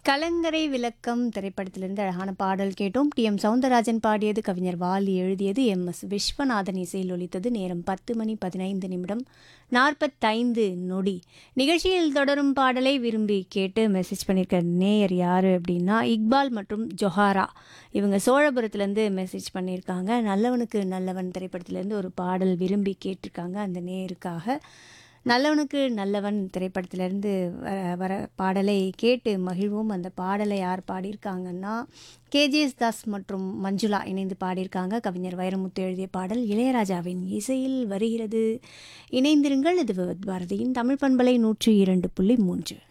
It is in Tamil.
கலங்கரை விளக்கம் திரைப்படத்திலிருந்து அழகான பாடல் கேட்டோம் டி எம் சவுந்தரராஜன் பாடியது கவிஞர் வாலி எழுதியது எம் எஸ் விஸ்வநாதன் இசையில் ஒலித்தது நேரம் பத்து மணி பதினைந்து நிமிடம் நாற்பத்தைந்து நொடி நிகழ்ச்சியில் தொடரும் பாடலை விரும்பி கேட்டு மெசேஜ் பண்ணியிருக்க நேயர் யார் அப்படின்னா இக்பால் மற்றும் ஜொஹாரா இவங்க சோழபுரத்துலேருந்து மெசேஜ் பண்ணியிருக்காங்க நல்லவனுக்கு நல்லவன் திரைப்படத்திலேருந்து ஒரு பாடல் விரும்பி கேட்டிருக்காங்க அந்த நேயருக்காக நல்லவனுக்கு நல்லவன் திரைப்படத்திலேருந்து வர வர பாடலை கேட்டு மகிழ்வோம் அந்த பாடலை யார் பாடியிருக்காங்கன்னா கேஜிஎஸ் தாஸ் மற்றும் மஞ்சுளா இணைந்து பாடியிருக்காங்க கவிஞர் வைரமுத்து எழுதிய பாடல் இளையராஜாவின் இசையில் வருகிறது இணைந்திருங்கள் இது பாரதியின் தமிழ் பண்பலை நூற்றி இரண்டு புள்ளி மூன்று